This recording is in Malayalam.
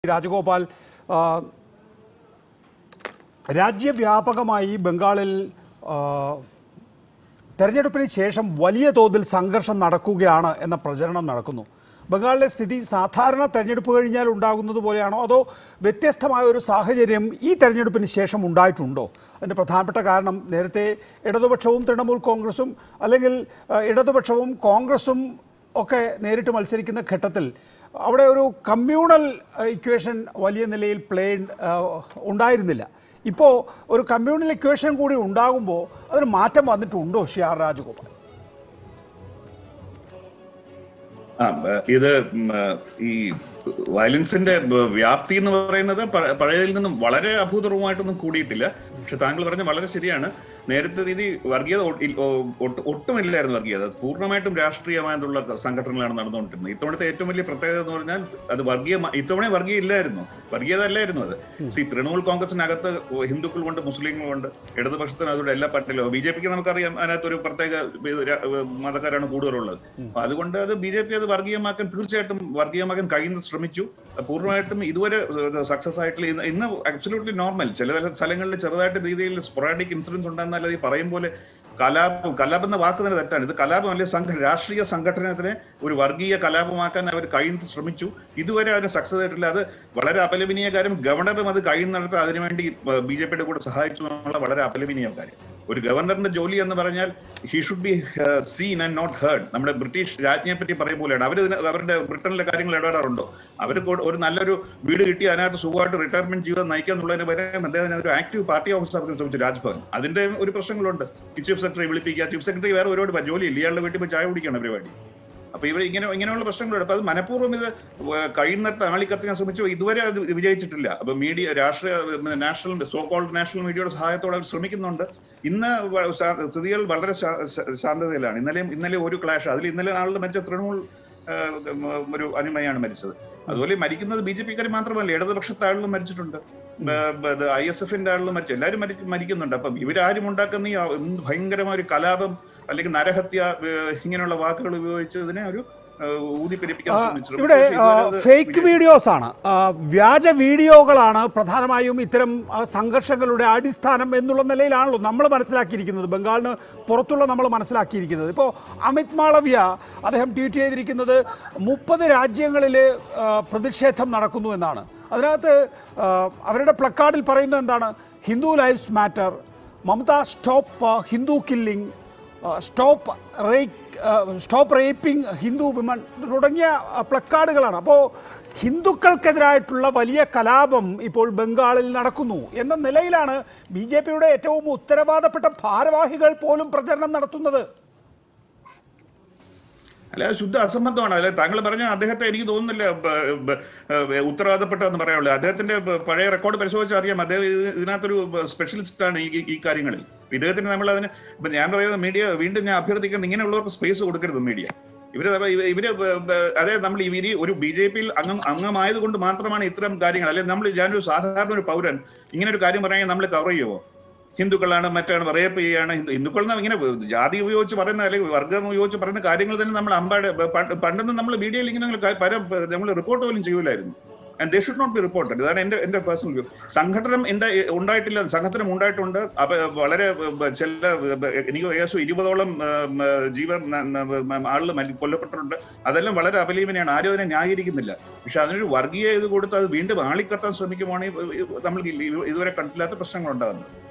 രാജഗോപാൽ ആ, രാജ്യവ്യാപകമായി ബംഗാളിൽ ആ, തെരഞ്ഞെടുപ്പിന് ശേഷം വലിയ തോതിൽ സംഘർഷം നടക്കുകയാണ് എന്ന പ്രചരണം നടക്കുന്നു ബംഗാളിലെ സ്ഥിതി സാധാരണ തെരഞ്ഞെടുപ്പ് കഴിഞ്ഞാൽ ഉണ്ടാകുന്നത് പോലെയാണോ അതോ വ്യത്യസ്തമായ ഒരു സാഹചര്യം ഈ തെരഞ്ഞെടുപ്പിന് ശേഷം ഉണ്ടായിട്ടുണ്ടോ അതിൻ്റെ പ്രധാനപ്പെട്ട കാരണം നേരത്തെ ഇടതുപക്ഷവും തൃണമൂൽ കോൺഗ്രസും അല്ലെങ്കിൽ ആ, ഇടതുപക്ഷവും കോൺഗ്രസും ഒക്കെ നേരിട്ട് മത്സരിക്കുന്ന ഘട്ടത്തിൽ അവിടെ ഒരു കമ്മ്യൂണൽ ഇക്വേഷൻ വലിയ നിലയിൽ പ്ലേ ഉണ്ടായിരുന്നില്ല ഇപ്പോൾ ഒരു കമ്മ്യൂണൽ ഇക്വേഷൻ കൂടി ഉണ്ടാകുമ്പോൾ അതിന് മാറ്റം വന്നിട്ടുണ്ടോ ഷി ആർ രാജഗോപാൽ ആ ബ- ഇത് ഉം, ആ, ഈ വയലൻസിന്റെ ബ- വ്യാപ്തി എന്ന് പറയുന്നത് പ- പഴയതിൽ നിന്നും വളരെ അഭൂതപൂർവമായിട്ടൊന്നും കൂടിയിട്ടില്ല പക്ഷെ താങ്കൾ പറഞ്ഞ വളരെ ശരിയാണ് നേരത്തെ രീതി വർഗീയത ഒ- ഇൽ- ഒ- ഒട്ട്- ഒട്ടുമില്ലായിരുന്നു വർഗീയത അതും രാഷ്ട്രീയമായിട്ടുള്ള സംഘടനകളാണ് നടന്നുകൊണ്ടിരുന്നത് ഇത്തവണത്തെ ഏറ്റവും വലിയ പ്രത്യേകത എന്ന് പറഞ്ഞാൽ അത് വർഗീയ ഇത്തവണ വർഗീയ ഇല്ലായിരുന്നു വർഗീയത അല്ലായിരുന്നു അത് സി തൃണമൂൽ കോൺഗ്രസിനകത്ത് ഹിന്ദുക്കളുണ്ട് മുസ്ലിങ്ങളുണ്ട് ഇടതുപക്ഷത്തിന് അതുകൊണ്ട് എല്ലാ പാർട്ടിയിലും ബി ജെ പിക്ക് നമുക്കറിയാം അതിനകത്ത് ഒരു പ്രത്യേക ഇത് രാ- മതക്കാരാണ് കൂടുതലുള്ളത് അപ്പൊ അതുകൊണ്ട് അത് ബി ജെ പി അത് വർഗീയമാക്കാൻ തീർച്ചയായിട്ടും വർഗീയമാക്കാൻ കഴിയുന്നത് ശ്രമിച്ചു പൂർണ്ണമായിട്ടും ഇതുവരെ സക്സസ് ആയിട്ടുള്ള ഇന്ന് ഇന്ന് അബ്സല്യൂട്ട്ലി നോർമൽ ചില ചില സ്ഥലങ്ങളിൽ ചെറുതായിട്ട് രീതിയിൽ സ്പൊറാഡിക് ഇൻസിഡൻസ് ഉണ്ടെന്നല്ലാതെ ഈ പറയും പോലെ കലാപം കലാപം എന്ന വാക്ക് തന്നെ തെറ്റാണ് ഇത് കലാപം അല്ലെ സംഘ രാഷ്ട്രീയ സംഘടനത്തിനെ ഒരു വർഗീയ കലാപമാക്കാൻ അവർ കഴിയുന്നത് ശ്രമിച്ചു ഇതുവരെ അതിന് സക്സസ് ആയിട്ടില്ല അത് വളരെ അപലപനീയ കാര്യം ഗവർണറും അത് കഴിയുന്നിടത്ത് അതിനുവേണ്ടി ബി ജെ പിയുടെ കൂടെ സഹായിച്ചു എന്നുള്ള വളരെ അപലപനീയ കാര്യം ഒരു ഗവർണറിന്റെ ജോലി എന്ന് പറഞ്ഞാൽ he should be seen and not heard നമ്മുടെ ബ്രിട്ടീഷ് രാജ്ഞിയെ പറ്റി പറയും പോലെയാണ് അവർ അവരുടെ ബ്രിട്ടനിലെ കാര്യങ്ങൾ ഇടപെടാറുണ്ടോ അവർ ഒരു നല്ലൊരു വീട് കിട്ടി അതിനകത്ത് സുഖമായിട്ട് റിട്ടയർമെന്റ് ജീവിതം നയിക്കുക എന്നുള്ളതിന് പകരം അദ്ദേഹം ഒരു ആക്റ്റീവ് പാർട്ടി ഓഫീസർക്ക് ശ്രമിച്ചു രാജ്ഭവൻ അതിന്റെ ഒരു പ്രശ്നങ്ങളുണ്ട് ചീഫ് സെക്രട്ടറി വിളിപ്പിക്കുക ചീഫ് സെക്രട്ടറി വേറെ ഒരുപാട് ജോലിയില്ല ഇയാളുടെ വീട്ടിൽ പോയി ചായ കുടിക്കണം പരിപാടി അപ്പൊ ഇവർ ഇങ്ങനെ ഇങ്ങനെയുള്ള പ്രശ്നങ്ങളുണ്ട് അപ്പൊ അത് മനഃപൂർവ്വം ഇത് വ- കഴിയുന്നിടത്ത് ആളിക്കത്തിക്കാൻ ശ്രമിച്ചു ഇതുവരെ അത് വിജയിച്ചിട്ടില്ല അപ്പൊ മീഡിയ രാഷ്ട്രീയ നാഷണൽ സോ കോൾഡ് നാഷണൽ മീഡിയയുടെ സഹായത്തോടെ അവർ ശ്രമിക്കുന്നുണ്ട് ഇന്ന് വ- ശാ- സ്ഥിതികൾ വളരെ ശാ- ശാ- ശാന്തതയിലാണ് ഇന്നലെയും ഇന്നലെ ഒരു ക്ലാഷ് അതിൽ ഇന്നലെ ആളുടെ മരിച്ച തൃണമൂൽ ആ, ഉം, ഒരു അനുമയാണ് മരിച്ചത് അതുപോലെ മരിക്കുന്നത് ബി ജെ പിക്കാർ മാത്രമല്ല ഇടതുപക്ഷത്തെ ആളുകളും മരിച്ചിട്ടുണ്ട് ഐ എസ് എഫിന്റെ ആളുകളും മരിച്ചു എല്ലാവരും മരി- മരിക്കുന്നുണ്ട് അപ്പം ഇവരാരും ഉണ്ടാക്കുന്ന ഈ ആ- എന്ത് ഭയങ്കരമായ ഒരു കലാപം അല്ലെങ്കിൽ നരഹത്യ ഏഹ്, ഇങ്ങനെയുള്ള വാക്കുകൾ ഉപയോഗിച്ച് ഇതിനെ ഒരു ഏഹ്, ഊതിപ്പെരിപ്പിക്കാൻ ശ്രമിച്ചു. ഇവിടെ പക്ഷേ ഇതുവരെ അത് ഫേക്ക് വീഡിയോസ് ആണ് ആ, വ്യാജ വീഡിയോകളാണ് പ്രധാനമായും ഇത്തരം ആ, സംഘർഷങ്ങളുടെ അടിസ്ഥാനം എന്നുള്ള നിലയിലാണല്ലോ നമ്മൾ മനസ്സിലാക്കിയിരിക്കുന്നത് ബംഗാളിന് പുറത്തുള്ള നമ്മൾ മനസ്സിലാക്കിയിരിക്കുന്നത് ഇപ്പോൾ അമിത് മാളവ്യ അദ്ദേഹം ട്വീറ്റ് ചെയ്തിരിക്കുന്നത് മുപ്പത് രാജ്യങ്ങളിൽ ആ, പ്രതിഷേധം നടക്കുന്നു എന്നാണ് അതിനകത്ത് ആ, അവരുടെ പ്ലക്കാർഡിൽ പറയുന്നത് എന്താണ് Hindu lives matter Mamata stop Hindu killing stop rape stop raping Hindu women തുടങ്ങിയ ആ, പ്ലക്കാർഡുകളാണ് അപ്പോൾ ഹിന്ദുക്കൾക്കെതിരായിട്ടുള്ള വലിയ കലാപം ഇപ്പോൾ ബംഗാളിൽ നടക്കുന്നു എന്ന നിലയിലാണ് ബി ജെ പിയുടെ ഏറ്റവും ഉത്തരവാദപ്പെട്ട ഭാരവാഹികൾ പോലും പ്രചരണം നടത്തുന്നത് അല്ല അത് ശുദ്ധ അസംബന്ധമാണ് അല്ലെ താങ്കൾ പറഞ്ഞ അദ്ദേഹത്തെ എനിക്ക് തോന്നുന്നില്ല ബ- ബ- ഏഹ് ഉത്തരവാദപ്പെട്ടതെന്ന് പറയാനുള്ളത് അദ്ദേഹത്തിന്റെ പ- പഴയ റെക്കോർഡ് പരിശോധിച്ചാൽ അറിയാം അദ്ദേഹം ഇത് ഇതിനകത്തൊരു സ്പെഷ്യലിസ്റ്റ് ആണ് ഈ ഈ- ഈ കാര്യങ്ങളിൽ ഇദ്ദേഹത്തിന് നമ്മൾ അതിന് ഇപ്പൊ ഞാൻ പറയുന്നത് മീഡിയ വീണ്ടും ഞാൻ അഭ്യർത്ഥിക്കുന്നത് ഇങ്ങനെയുള്ളവർക്ക് സ്പേസ് കൊടുക്കരുത് മീഡിയ ഇവര് അഥവാ ഇവ- ഇവര് ബ- ബ- അതായത് നമ്മൾ ഇവര് ഒരു ബി ജെ പിയിൽ അംഗം അംഗമായത് കൊണ്ട് മാത്രമാണ് ഇത്തരം കാര്യങ്ങൾ അല്ലെങ്കിൽ നമ്മൾ ഞാനൊരു സാധാരണ ഒരു പൗരൻ ഇങ്ങനെ ഒരു കാര്യം പറയാൻ നമ്മൾ കവർ ചെയ്യുമോ ഹിന്ദുക്കളാണ് മറ്റാണ് റേപ്പ് ചെയ്യാണ് ഹിന്ദു- ഹിന്ദുക്കൾ എന്ന് ഇങ്ങനെ ജാതി ഉപയോഗിച്ച് പറയുന്ന അല്ലെങ്കിൽ വർഗം ഉപയോഗിച്ച് പറയുന്ന കാര്യങ്ങൾ തന്നെ നമ്മൾ അമ്പാട് പണ്ട് പണ്ടൊന്നും നമ്മൾ മീഡിയയിൽ ഇങ്ങനെ ക- പരം നമ്മൾ റിപ്പോർട്ട് പോലും ചെയ്യൂലായിരുന്നു and they should not be reported ഇതാണ് എന്റെ എന്റെ പേഴ്സണൽ വ്യൂ സംഘടനം എന്താ ഉണ്ടായിട്ടില്ല സംഘടനം ഉണ്ടായിട്ടുണ്ട് അപ്പൊ വളരെ ബ- ചില ബ- എനിക്ക് ഏകദേശം ഇരുപതോളം ജീവൻ ആളുകൾ മരി- കൊല്ലപ്പെട്ടിട്ടുണ്ട് അതെല്ലാം വളരെ അപലീപനയാണ് ആരും അതിനെ ന്യായീകരിക്കുന്നില്ല പക്ഷെ അതിനൊരു വർഗീയ ഇത് കൊടുത്ത് അത് വീണ്ടും ആളിക്കത്താൻ ശ്രമിക്കുവാണെങ്കിൽ നമ്മൾ ഇതുവരെ കണ്ടില്ലാത്ത പ്രശ്നങ്ങൾ ഉണ്ടാകുന്നത്